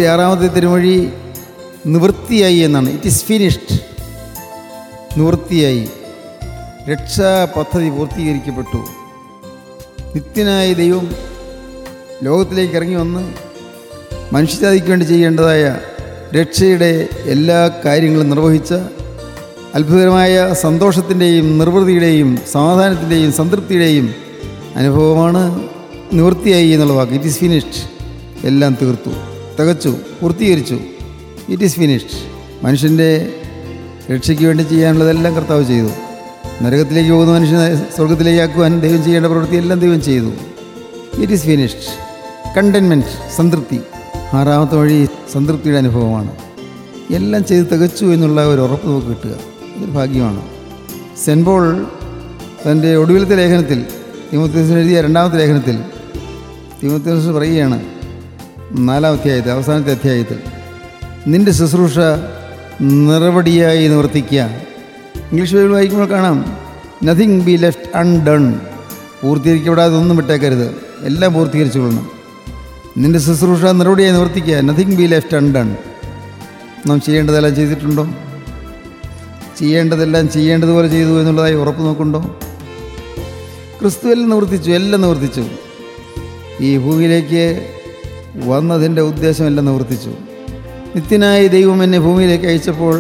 നാൽപ്പത്തി ആറാമത്തെ തിരുമൊഴി നിവൃത്തിയായി എന്നാണ് ഇറ്റ് ഇസ് ഫിനിഷ്ഡ് നിവൃത്തിയായി രക്ഷാ പദ്ധതി പൂർത്തീകരിക്കപ്പെട്ടു നിത്യനായ ദൈവം ലോകത്തിലേക്ക് ഇറങ്ങി വന്ന് മനുഷ്യജാതിക്ക് വേണ്ടി ചെയ്യേണ്ടതായ രക്ഷയുടെ എല്ലാ കാര്യങ്ങളും നിർവഹിച്ച അത്ഭുതകരമായ സന്തോഷത്തിൻ്റെയും നിർവൃതിയുടെയും സമാധാനത്തിൻ്റെയും സംതൃപ്തിയുടെയും അനുഭവമാണ് നിവൃത്തിയായി എന്നുള്ള വാക്ക് ഇറ്റ് ഈസ് ഫിനിഷ്ഡ് എല്ലാം തീർത്തു തികച്ചു പൂർത്തീകരിച്ചു ഇറ്റ് ഈസ് ഫിനിഷ്ഡ് മനുഷ്യൻ്റെ രക്ഷയ്ക്ക് വേണ്ടി ചെയ്യാനുള്ളതെല്ലാം കർത്താവ് ചെയ്തു നരകത്തിലേക്ക് പോകുന്ന മനുഷ്യനെ സ്വർഗത്തിലേക്ക് ആക്കുവാൻ ദൈവം ചെയ്യേണ്ട പ്രവൃത്തിയെല്ലാം ദൈവം ചെയ്തു ഇറ്റ് ഈസ് ഫിനിഷ്ഡ് കണ്ടൻമെൻറ്റ് സംതൃപ്തി ആറാമത്തെ വഴി സംതൃപ്തിയുടെ അനുഭവമാണ് എല്ലാം ചെയ്ത് തികച്ചു എന്നുള്ള ഒരു ഉറപ്പ് നമുക്ക് കിട്ടുക അതൊരു ഭാഗ്യമാണ് സെൻറ്റ് പോൾ തൻ്റെ ഒടുവിലത്തെ ലേഖനത്തിൽ തിമുത്തീസിന് എഴുതിയ രണ്ടാമത്തെ ലേഖനത്തിൽ തിമുത്തീസ് പറയുകയാണ് നാലാം അധ്യായത്തിൽ അവസാനത്തെ അധ്യായത്തിൽ നിന്റെ ശുശ്രൂഷ നിറവടിയായി നിവർത്തിക്കുക ഇംഗ്ലീഷ് ബൈബിൾ വായിക്കുമ്പോൾ കാണാം നത്തിങ് ബി ലെഫ്റ്റ് അൺഡൺ പൂർത്തീകരിക്കപ്പെടാതെ ഒന്നും വിട്ടേക്കരുത് എല്ലാം പൂർത്തീകരിച്ചു കൊള്ളണം നിന്റെ ശുശ്രൂഷ നിറവടിയായി നിവർത്തിക്കുക നത്തിങ് ബി ലെഫ്റ്റ് അൺഡൺ നാം ചെയ്യേണ്ടതെല്ലാം ചെയ്തിട്ടുണ്ടോ ചെയ്യേണ്ടതെല്ലാം ചെയ്യേണ്ടതുപോലെ ചെയ്തു എന്നുള്ളതായി ഉറപ്പ് നോക്കുന്നുണ്ടോ ക്രിസ്തു എല്ലാം നിവർത്തിച്ചു എല്ലാം നിവർത്തിച്ചു ഈ ഭൂമിയിലേക്ക് വന്നതിൻ്റെ ഉദ്ദേശമെല്ലാം നിവർത്തിച്ചു നിത്യനായ ദൈവം എന്നെ ഭൂമിയിലേക്ക് അയച്ചപ്പോൾ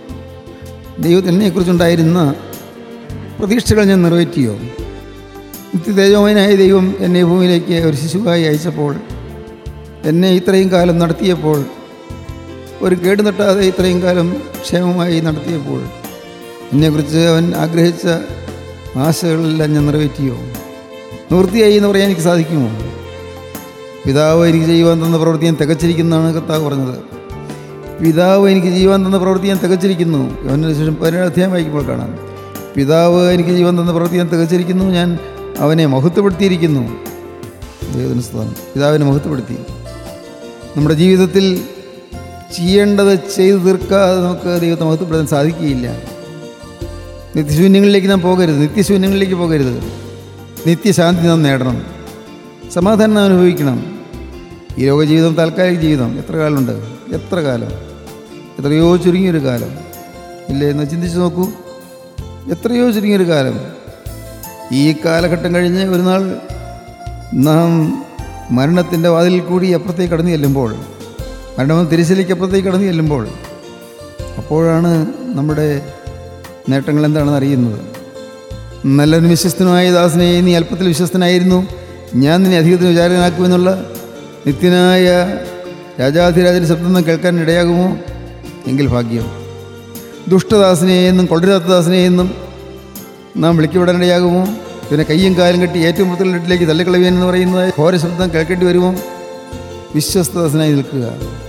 ദൈവത്തിനെക്കുറിച്ചുണ്ടായിരുന്ന പ്രതീക്ഷകൾ ഞാൻ നിറവേറ്റിയോ നിത്യതേജോമയനായ ദൈവം എന്നെ ഭൂമിയിലേക്ക് ഒരു ശിശുവായി അയച്ചപ്പോൾ എന്നെ ഇത്രയും കാലം നടത്തിയപ്പോൾ ഒരു കേട് തട്ടാതെ ഇത്രയും കാലം ക്ഷേമമായി നടത്തിയപ്പോൾ എന്നെക്കുറിച്ച് അവൻ ആഗ്രഹിച്ച ആശകളെല്ലാം ഞാൻ നിറവേറ്റിയോ നിവൃത്തിയായി എന്ന് പറയാൻ എനിക്ക് സാധിക്കുമോ പിതാവ് എനിക്ക് ചെയ്യുവാൻ തന്ന പ്രവൃത്തി ഞാൻ തികച്ചിരിക്കുന്നതാണ് കർത്താവ് പറഞ്ഞത് പിതാവ് എനിക്ക് ചെയ്യുവാൻ തന്ന പ്രവൃത്തി ഞാൻ തികച്ചിരിക്കുന്നു യോഹന്നാന്റെ ശേഷം പതിനേഴ് അധ്യായം വായിക്കുമ്പോൾ കാണാം പിതാവ് എനിക്ക് ചെയ്യുവാൻ തന്ന പ്രവൃത്തി ഞാൻ തികച്ചിരിക്കുന്നു ഞാൻ അവനെ മഹത്വപ്പെടുത്തിയിരിക്കുന്നു ദൈവത്തിന് സ്ഥാനം പിതാവിനെ മഹത്വപ്പെടുത്തി നമ്മുടെ ജീവിതത്തിൽ ചെയ്യേണ്ടത് ചെയ്തു തീർക്കാതെ നമുക്ക് ദൈവത്തെ മഹത്വപ്പെടുത്താൻ സാധിക്കുകയില്ല നിത്യശൂന്യങ്ങളിലേക്ക് നാം പോകരുത് നിത്യശൂന്യങ്ങളിലേക്ക് പോകരുത് നിത്യശാന്തി നാം നേടണം സമാധാനം നാം അനുഭവിക്കണം ഈ ലോക ജീവിതം താൽക്കാലിക ജീവിതം എത്ര കാലമുണ്ട് എത്ര കാലം എത്രയോ ചുരുങ്ങിയൊരു കാലം ഇല്ലേ എന്ന് ചിന്തിച്ച് നോക്കൂ എത്രയോ ചുരുങ്ങിയൊരു കാലം ഈ കാലഘട്ടം കഴിഞ്ഞ് ഒരു നാൾ നാം മരണത്തിൻ്റെ വാതിലിൽ കൂടി അപ്പുറത്തേക്ക് കടന്നു ചെല്ലുമ്പോൾ മരണം തിരിച്ചിലേക്ക് അപ്പുറത്തേക്ക് കടന്നു ചെല്ലുമ്പോൾ അപ്പോഴാണ് നമ്മുടെ നേട്ടങ്ങൾ എന്താണെന്ന് അറിയുന്നത് നല്ലൊരു വിശ്വസ്തനുമായ ദാസനെ നീ അല്പത്തിൽ വിശ്വസ്തനായിരുന്നു ഞാൻ നിന്നെ അധികത്തിന് വിചാരനാക്കുമെന്നുള്ള നിത്യനായ രാജാധിരാജൻ്റെ ശബ്ദം നാം കേൾക്കാൻ ഇടയാകുമോ എങ്കിൽ ഭാഗ്യം ദുഷ്ടദാസനെയെന്നും കൊള്ളരാത്ത ദാസനെയെന്നും നാം വിളിക്കപ്പെടാനിടയാകുമോ പിന്നെ കയ്യും കാലും കെട്ടി ഏറ്റവും പുറത്തുള്ളിലേക്ക് തള്ളിക്കളവിയൻ എന്ന് പറയുന്നത് ഘോര ശബ്ദം കേൾക്കേണ്ടി വരുമോ വിശ്വസ്തദാസനായി നിൽക്കുക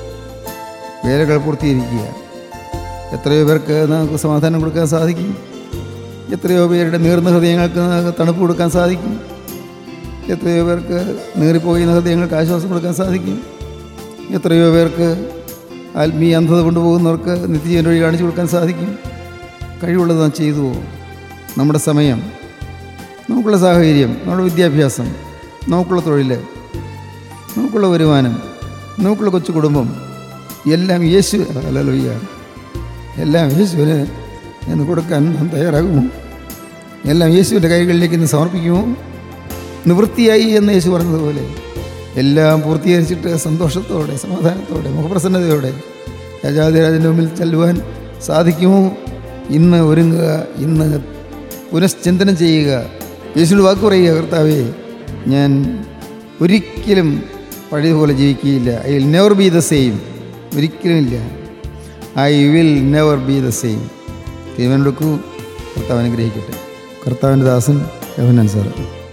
വേലകൾ പൂർത്തീകരിക്കുക എത്രയോ പേർക്ക് നമുക്ക് സമാധാനം കൊടുക്കാൻ സാധിക്കും എത്രയോ പേരുടെ നീർന്ന ഹൃദയങ്ങൾക്ക് നമുക്ക് തണുപ്പ് കൊടുക്കാൻ സാധിക്കും എത്രയോ പേർക്ക് നീറിപ്പോകുന്ന ഹൃദയങ്ങൾക്ക് ആശ്വാസം കൊടുക്കാൻ സാധിക്കും എത്രയോ പേർക്ക് ആത്മീയ അന്ധത കൊണ്ടുപോകുന്നവർക്ക് നിത്യജീവൻ വഴി കാണിച്ചു കൊടുക്കാൻ സാധിക്കും കഴിവുള്ളത് നാം ചെയ്തു പോകും നമ്മുടെ സമയം നമുക്കുള്ള സാഹചര്യം നമ്മുടെ വിദ്യാഭ്യാസം നമുക്കുള്ള തൊഴിൽ നമുക്കുള്ള വരുമാനം നമുക്കുള്ള കൊച്ചു കുടുംബം എല്ലാം യേശു അല്ലല്ലോയ്യ എല്ലാം യേശുവിന് എന്ന് കൊടുക്കാൻ നാം തയ്യാറാകുമോ എല്ലാം യേശുവിൻ്റെ കൈകളിലേക്ക് ഇന്ന് സമർപ്പിക്കുമോ നിവൃത്തിയായി എന്ന് യേശു പറഞ്ഞതുപോലെ എല്ലാം പൂർത്തീകരിച്ചിട്ട് സന്തോഷത്തോടെ സമാധാനത്തോടെ മുഖപ്രസന്നതയോടെ രാജാതിരാജൻ്റെ മുമ്പിൽ ചെല്ലുവാൻ സാധിക്കുമോ ഇന്ന് ഒരുങ്ങുക ഇന്ന് പുനശ്ചിന്തനം ചെയ്യുക യേശുവിന് വാക്ക് പറയുക കർത്താവേ ഞാൻ ഒരിക്കലും പഴയതുപോലെ ജീവിക്കുകയില്ല I will never be the same ഒരിക്കലുമില്ല I will never be the same തീരുമാനമെടുക്കൂ കർത്താവ് അനുഗ്രഹിക്കട്ടെ കർത്താവിൻ്റെ ദാസൻ യോഹനാൻ സാറ്